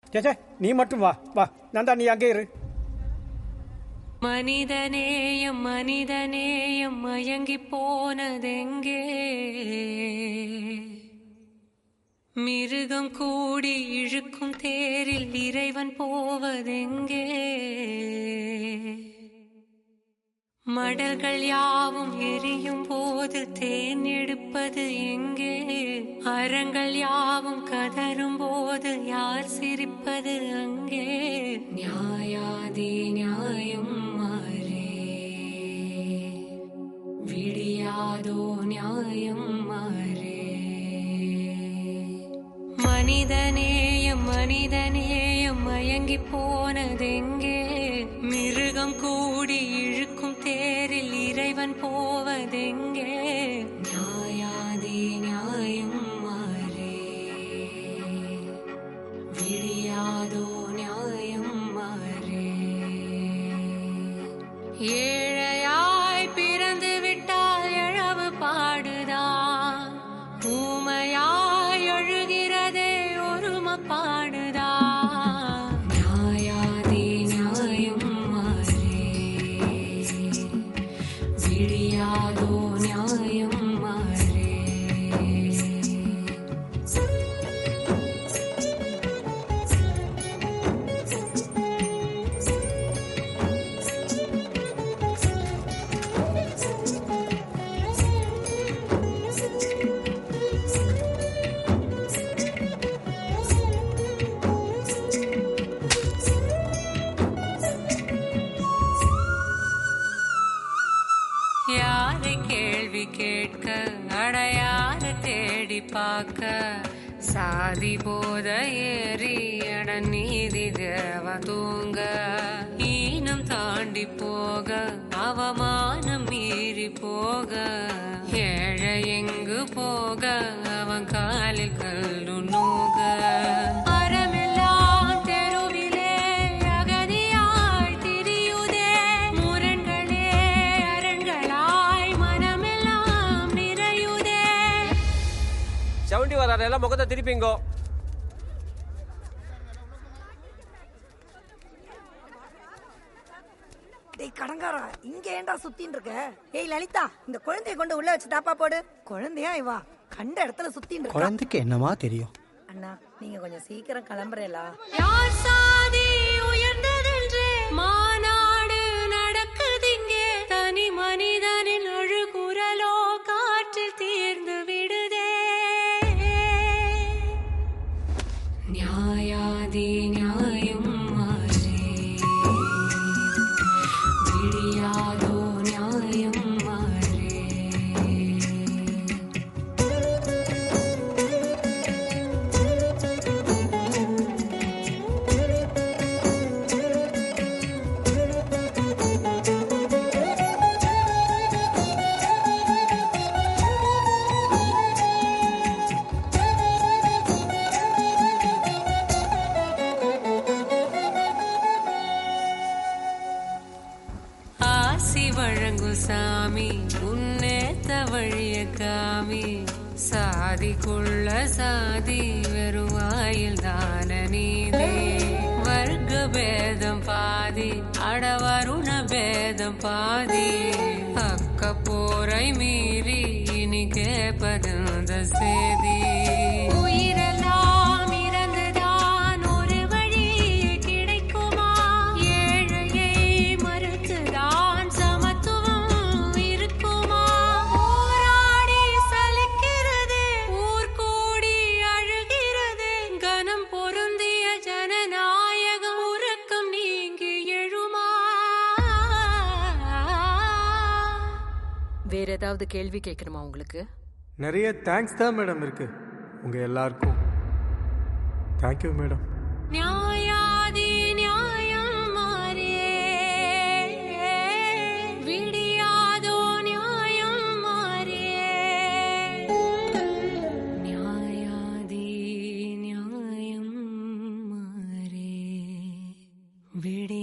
சேச்சே நீ மட்டும் வா வா நந்தா நீ அங்கே இரு மனிதநேயம் மனிதநேயம் மயங்கி போனதெங்கே மிருகம் கூடி இழுக்கும் தேரில் இறைவன் போவதெங்கே மடல்கள் யாவும் எரியும் போது தேன் எடுப்பது எங்கே அறங்கள் யாவும் கதரும் போது யார் சிரிப்பது அங்கே நியாயாதி நியாயம் மாறே விடியாதோ நியாயம் மாறே மனிதநேயம் மனிதநேயம் மயங்கி போனதெங்கே மிருகம் கூடி இழுக்கும் தேரில் இறைவன் போவதெங்கே நியாயாதி நியாயம் மாறே விடியாதோ நியாயம் மாறே ஏழையாய் பிறந்து விட்டால் எழவு பாடுதான் ஊமையாய் அழுகிறதே ஒரும பாடுதான் நியாயாதி நியாயம் மாறே விடியாதோ நியாயம் மாறே யாரை கேள்வி கேட்க அடையாத தேடி பார்க்க சாதி போத ஏறி அட நீதி தேவ தூங்க ஈனம் தாண்டி போக அவமானம் மீறி போக ஏழை எங்கு போக அவன் காலில் கல்லு நோக அறமெல்லாம் தெருவிலே அகதியாய் திரியுதே முரண்களே அரண்களாய் மனமெல்லாம் நிறையுதே செவன்டி வராத எல்லாம் முகத்தை திருப்பிங்கோ டேய் கடங்காரா இங்க ஏன்டா சுத்தின்னு இருக்க ஏய் லலிதா இந்த குழந்தைய கொண்டு உள்ள வச்சு தாப்பா போடு குழந்தையா இவா கண்ட இடத்துல சுத்தின்னு இருக்கா குழந்தைக்கு என்னமா தெரியும் அண்ணா நீங்க கொஞ்சம் சீக்கிரம் கிளம்புறேலா யார் சாதி உயர்ந்ததென்றே மாநாடு நடக்குதிங்கே தனி மனிதனின் அழுகுரலோ காற்றில் தீர்ந்து விடுதே நியாயாதி நியாயம் மாறே விடியாதோ நியாயம் மாறே ஆசி வழங்கு சாமி உன்னேத்த வழிய காமி சாதிக்குள்ள சாதி வெறும் வாயில் தான நீதி வர்க்க பேதம் பாதி அடவருண பேதம் பாதி அக்க போரை மீறி இனி கேட்பதுந்த சேதி உயிரெல்லாம் இறந்துதான் ஒரு வழி கிடைக்குமா ஏழையை மறுத்துதான் சமத்துவம் இருக்குமா போராடி சலிக்கிறது ஊர் கூடி அழுகிறது கனம் பொருந்திய ஜனநாயகம் உறக்கம் நீங்கி எழுமா வேற ஏதாவது கேள்வி கேட்கணுமா உங்களுக்கு நிறைய தேங்க்ஸ் தான் மேடம் இருக்கு உங்க எல்லாருக்கும் தேங்க்யூ மேடம் நியாயாதி நியாயம் மாறே விடியாதோ நியாயம் மாறே நியாயாதி நியாயம் மாறே விடி